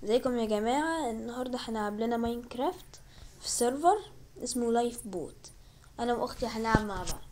ازيكم يا جماعة النهاردة هنلعب لنا ماينكرافت في سيرفر اسمه لايف بوت انا واختي هنلعب مع بعض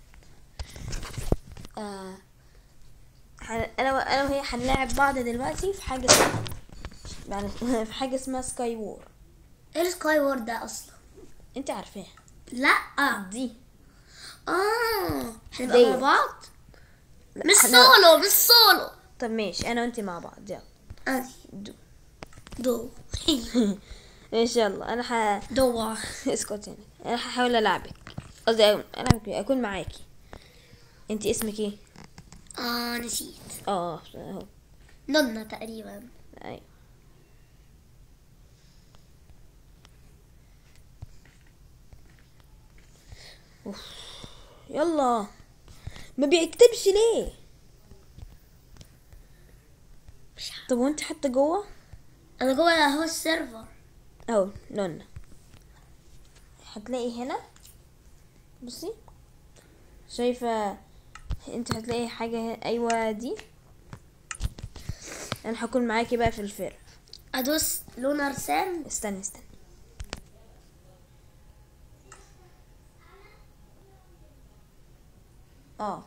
آه ح- انا و- انا وهي هنلاعب بعض دلوقتي في حاجة اسمها يعني في حاجة اسمها سكاي وور ايه السكاي وورد ده اصلا انت عارفاها لا دي اه هنبقى مع ديت. بعض لا، مش احنا- سولو مش سولو طب ماشي انا وانت مع بعض يلا ادي دو دو ان شاء الله انا ح... دو اسكت يعني انا هحاول العبك قصدي أ- العبك اكون معاكي انت اسمك ايه اه نسيت اه اهو نونا تقريبا ايوه أوف. يلا ما بيكتبش ليه مش عارف. طب وانت حتى جوه انا جوه اهو السيرفر اهو نونا هتلاقي هنا بصي شايفة انت هتلاقي حاجة ه- ايوه دي انا هكون معاكي بقى في الفرق ادوس لونر سام استني استني اه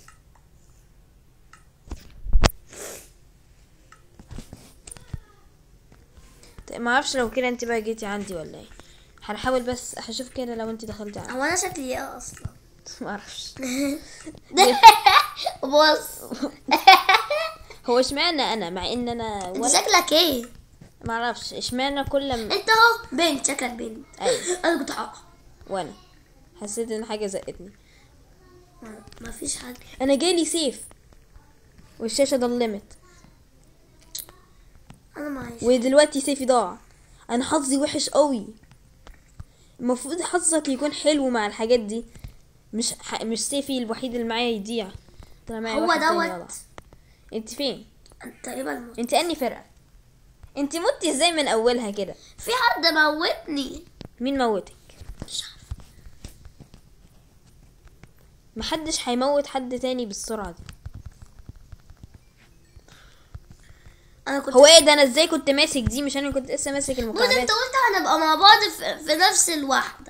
طيب ما اعرفش لو كده انت بقى جيتي عندي ولا ايه هنحاول بس هشوف كده لو انت دخلتي عندي هو انا شكلي ايه اصلا ما اعرفش بص هو اشمعنى انا مع ان انا انت ولا شكلك ايه ما اعرفش اشمعنى كل ما انت اهو بنت شكلك بنت ايوه انا كنت حق وانا حسيت ان حاجه زقتني ما فيش حاجه انا جالي سيف والشاشه ضلمت انا معيش ودلوقتي سيفي ضاع انا حظي وحش قوي المفروض حظك يكون حلو مع الحاجات دي مش ح... مش سيفي الوحيد اللي معايا يضيع طلع معايا هو واحد تاني يضيع. دوت انت فين انت تقريبا موت. انت اني فرقه انت متي ازاي من اولها كده في حد موتني مين موتك مش عارفه محدش هيموت حد تاني بالسرعه دي انا كنت هو ايه ده انا ازاي كنت ماسك دي مش انا كنت لسه ماسك بص انت المكعبات قلت هنبقى مع بعض في, في نفس الوحدة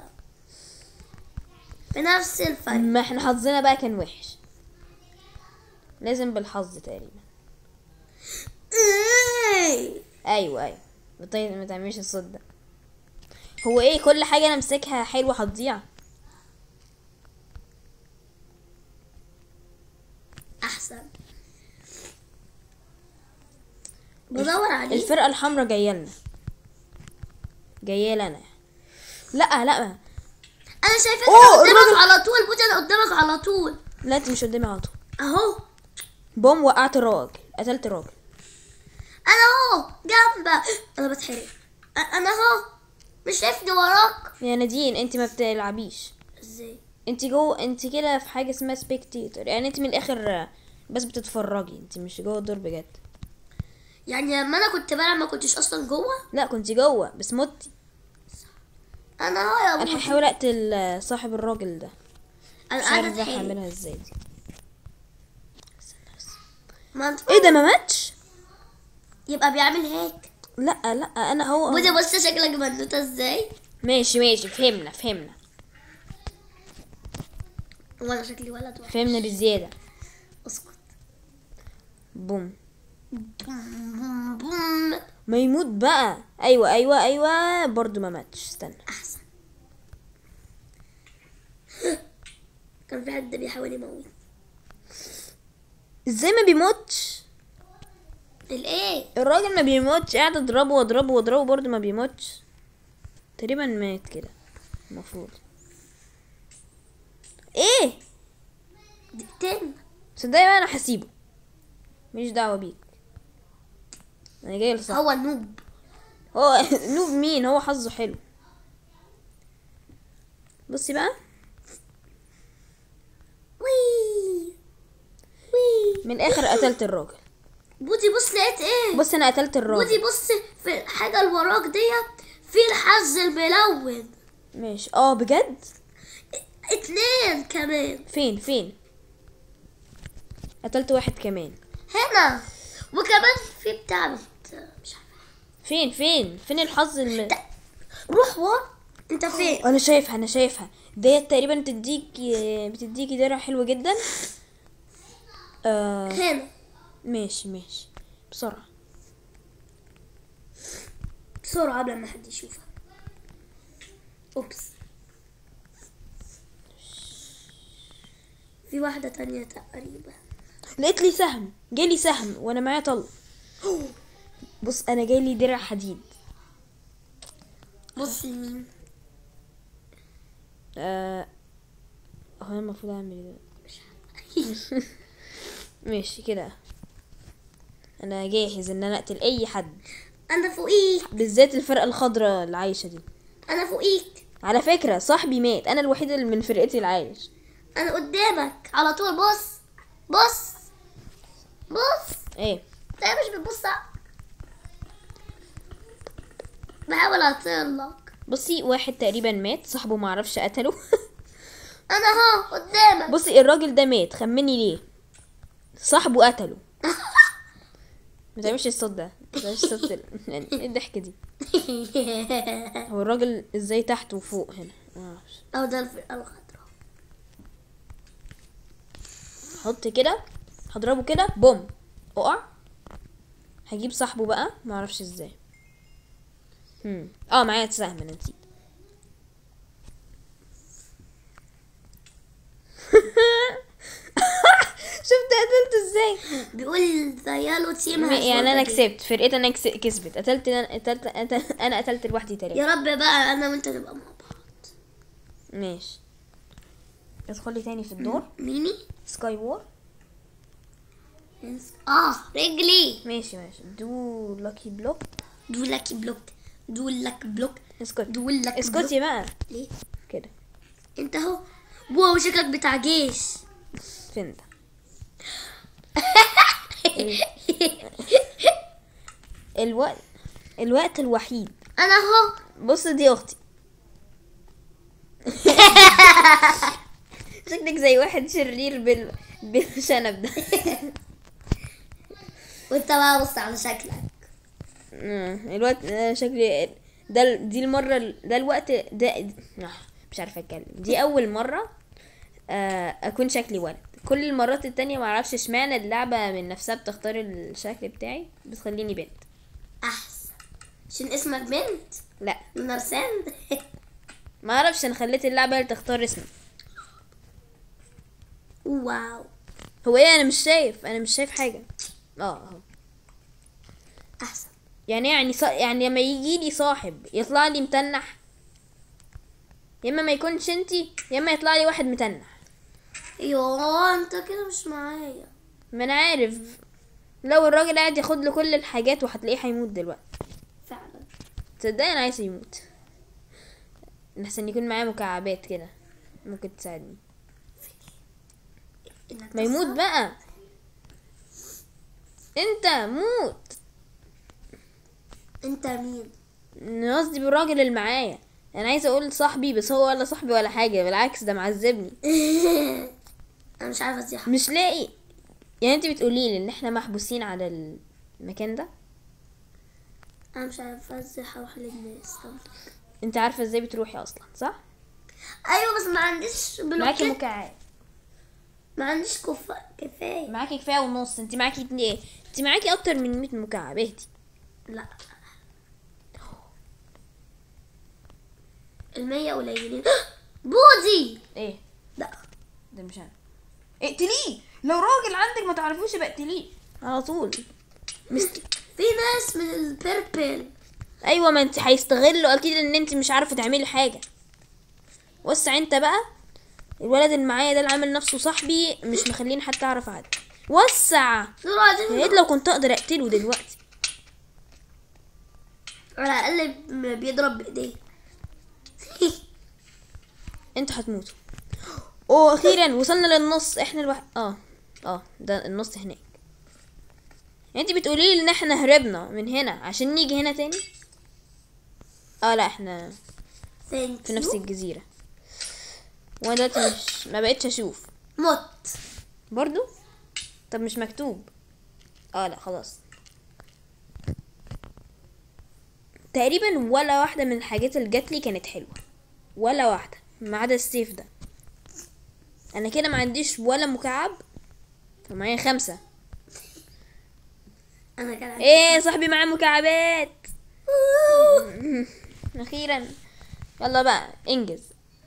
في نفس الفرق ما احنا حظنا بقى كان وحش لازم بالحظ تقريبا إيه. ايوه ايوه بطيب ما تعمليش الصوت ده هو ايه كل حاجه انا امسكها حلوه هتضيع احسن بدور عليه الفرقه الحمراء جايه لنا جايه لنا لا لا انا شايفاك أوه، قدامك الراجل- على طول بص انا قدامك على طول لا انت مش قدامي على طول اهو بوم وقعت الراجل قتلت الراجل انا اهو جنبك انا بتحرق أ- انا اهو مش شايفني وراك يا نادين انت ما بتلعبيش ازاي انت جوه انت كده في حاجه اسمها سبيكتيتور يعني انت من الاخر بس بتتفرجي انت مش جوه الدور بجد يعني لما انا كنت بلعب ما كنتش اصلا جوه لا كنت جوه بس متي انا اهو يا انا ابوي هحاول اقتل صاحب الراجل ده انا مش عارف قاعده بقى اتحرق هعملها ازاي دي ما انت ايه ده ما ماتش يبقى بيعمل هيك لا لا انا هو بصي بص شكلك بنوتة ازاي ماشي ماشي فهمنا فهمنا وانا شكلي ولد واحد فهمنا بزياده اسكت بوم بوم بوم ما يموت بقى ايوه ايوه ايوه برضو ما ماتش استنى احسن كان في حد بيحاول يموت ازاي ما بيموتش الايه الراجل ما بيموتش قاعد اضربه واضربه واضربه برضو ما بيموتش تقريبا مات كده المفروض ايه دقيقتين صدقني بقى انا هسيبه ماليش دعوه بيك انا جاي لصح هو نوب هو نوب مين هو حظه حلو بصي بقى وي وي من الاخر قتلت الراجل بودي بص لقيت ايه بص انا قتلت بودي الراجل بص في الحاجة اللي وراك ديت في الحظ الملون ماشي اه بجد اتنين كمان فين فين قتلت واحد كمان هنا وكمان في بتاع بت- مش عارفة فين فين فين الحظ الم... روح ورا انت فين انا شايفها انا شايفها ديت تقريبا بتديك بتديكي درع حلو جدا آه هنا ماشي ماشي بسرعة بسرعة قبل ما حد يشوفها اوبس في واحدة تانية تقريبا لقيت لي سهم جالي سهم وانا معايا طلق بص انا جايلي درع حديد بص يمين آه هو انا المفروض اعمل ايه ده؟ ماشي كده انا جاهز ان انا اقتل اي حد انا فوقيك بالذات الفرقة الخضراء اللي عايشة دي انا فوقيك على فكرة صاحبي مات انا الوحيد اللي من فرقتي اللي عايش انا قدامك على طول بص بص بص ايه لا مش بتبص بحاول اطيرلك بصي واحد تقريبا مات صاحبه معرفش قتله انا اهو قدامك بصي الراجل ده مات خمني ليه صاحبه قتله ما تعملش الصوت ده ما تعملش الصوت ال- يعني ايه الضحكة دي هو الراجل ازاي تحت وفوق هنا معرفش او ده الفرقة الخضراء حط كده هضربه كده بوم اقع هجيب صاحبه بقى معرفش ازاي هم. اه معايا سهم انا نسيت شفت قتلته ازاي بيقول ذا يالو تيم has يعني won انا the game. كسبت فرقتي انا كس- كسبت قتلت انا قتلت قتلت- انا قتلت لوحدي تلاتة يا رب بقى انا وانت نبقى مع بعض ماشي ادخلي تاني في الدور ميمي سكاي وور اه رجلي ماشي ماشي دو لاكي بلوك دول لك بلوك دول لك بلوك اسكت دول لك اسكتي بقى بلوك. ليه كده انت اهو واو شكلك بتاع جيش فين ده الوقت الوقت الوحيد انا اهو بص دي اختي شكلك زي واحد شرير بال... بالشنب ده وانت بقى بص على شكلك آه، الوقت آه، شكلي ده ال- دي المرة ال- ده الوقت ده آه، مش عارفة اتكلم دي أول مرة آه، أكون شكلي ولد كل المرات التانية معرفش اشمعنى اللعبة من نفسها بتختار الشكل بتاعي بتخليني بنت احسن عشان اسمك بنت لا ونرسان ما اعرفش انا خليت اللعبة هي اللي تختار اسمي واو هو ايه انا مش شايف انا مش شايف حاجة اه اهو احسن يعني يعني صا... يعني لما يجي لي صاحب يطلع لي متنح يا اما ما يكونش انتي يا اما يطلع لي واحد متنح يوه انت كده مش معايا ما انا عارف لو الراجل قاعد ياخد له كل الحاجات وهتلاقيه هيموت دلوقتي فعلا تصدقني انا عايز يموت احسن يكون معايا مكعبات كده ممكن تساعدني إنك ما يموت تصعب. بقى انت موت انت مين أنا قصدي بالراجل اللي معايا انا عايزه اقول صاحبي بس هو ولا صاحبي ولا حاجه بالعكس ده معذبني انا مش عارفه ازاي مش لاقي يعني انت بتقولي لي ان احنا محبوسين على المكان ده انا مش عارفه ازاي هروح للناس انت عارفه ازاي بتروحي اصلا صح ايوه بس ما عنديش معاكي بلوكات مكعب ما عنديش كفا كفايه معاكي كفايه ونص انت معاكي اتنين انت معاكي اكتر من 100 مكعب اهدي لا المية قليلين بودي ايه لا ده مش انا اقتليه لو راجل عندك ما تعرفوش يبقى اقتليه على طول مست... في ناس من البيربل ايوه ما انت هيستغلوا اكيد ان انت مش عارفه تعملي حاجه وسع انت بقى الولد اللي معايا ده اللي عامل نفسه صاحبي مش مخليني حتى اعرف اعدي وسع دول يا عايزين ريت لو كنت اقدر اقتله دلوقتي على الاقل ب- بيضرب بايديه انتوا هتموتوا اوه اخيرا وصلنا للنص احنا الواحد اه اه ده النص هناك انت بتقولي لي ان احنا هربنا من هنا عشان نيجي هنا تاني اه لا احنا ثانك في نفس الجزيرة وانا دلوقتي مش ما بقتش اشوف موت برضو طب مش مكتوب اه لا خلاص تقريبا ولا واحدة من الحاجات اللي جات لي كانت حلوة ولا واحدة ما عدا السيف ده انا كده ما عنديش ولا مكعب فمعايا خمسة انا كان عندي ايه صاحبي معاه مكعبات اخيرا يلا بقى انجز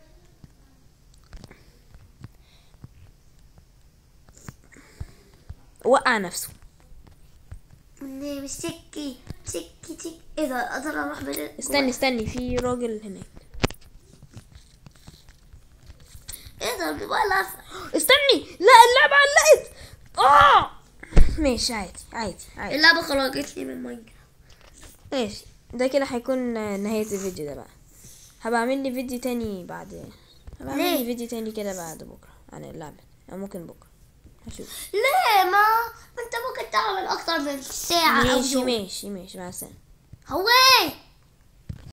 وقع نفسه مني مش سكي سكي سكي ايه ده اقدر اروح بال استني استني في راجل هناك ايه ده بيولع استني لا اللعبة علقت اه ماشي عادي عادي عادي اللعبة خرجتني من ماينكرافت ماشي ده كده هيكون نهاية الفيديو ده بقى هبقى اعمل لي فيديو تاني بعد هبقى اعمل لي ليه؟ فيديو تاني كده بعد بكرة عن اللعبة او ممكن بكرة هشوف ليه ما ما انت ممكن تعمل اكتر من ساعة او ماشي يوم ماشي ماشي مع السلامة هو ايه